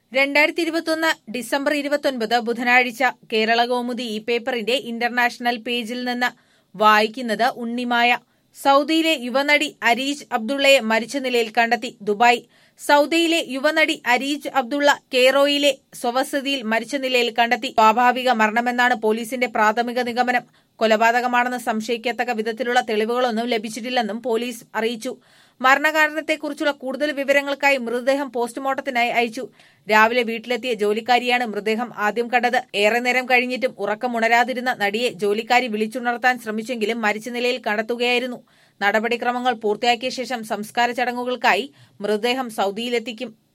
രണ്ടായിരത്തി ഇരുപത്തൊന്ന് ഡിസംബർ ഇരുപത്തൊൻപത് ബുധനാഴ്ച കേരള കൗമുദി ഈ പേപ്പറിന്റെ ഇന്റർനാഷണൽ പേജിൽ നിന്ന് വായിക്കുന്നത് ഉണ്ണിമായ സൗദിയിലെ യുവനടി അരീജ് അബ്ദുള്ളയെ മരിച്ച നിലയിൽ കണ്ടെത്തി ദുബായ് സൗദിയിലെ യുവനടി അരീജ് അബ്ദുള്ള കെയ്റോയിലെ സ്വവസതിയിൽ മരിച്ച നിലയിൽ കണ്ടെത്തി സ്വാഭാവിക മരണമെന്നാണ് പോലീസിന്റെ പ്രാഥമിക നിഗമനം കൊലപാതകമാണെന്ന് സംശയിക്കത്തക്ക വിധത്തിലുള്ള തെളിവുകളൊന്നും ലഭിച്ചിട്ടില്ലെന്നും പോലീസ് അറിയിച്ചു മരണകാരണത്തെക്കുറിച്ചുള്ള കൂടുതൽ വിവരങ്ങൾക്കായി മൃതദേഹം പോസ്റ്റ്മോർട്ടത്തിനായി അയച്ചു രാവിലെ വീട്ടിലെത്തിയ ജോലിക്കാരിയാണ് മൃതദേഹം ആദ്യം കണ്ടത് ഏറെ നേരം കഴിഞ്ഞിട്ടും ഉറക്കമുണരാതിരുന്ന നടിയെ ജോലിക്കാരി വിളിച്ചുണർത്താൻ ശ്രമിച്ചെങ്കിലും മരിച്ച നിലയിൽ കണ്ടെത്തുകയായിരുന്നു നടപടിക്രമങ്ങൾ പൂർത്തിയാക്കിയ ശേഷം സംസ്കാര ചടങ്ങുകൾക്കായി മൃതദേഹം സൗദിയിലെത്തിക്കും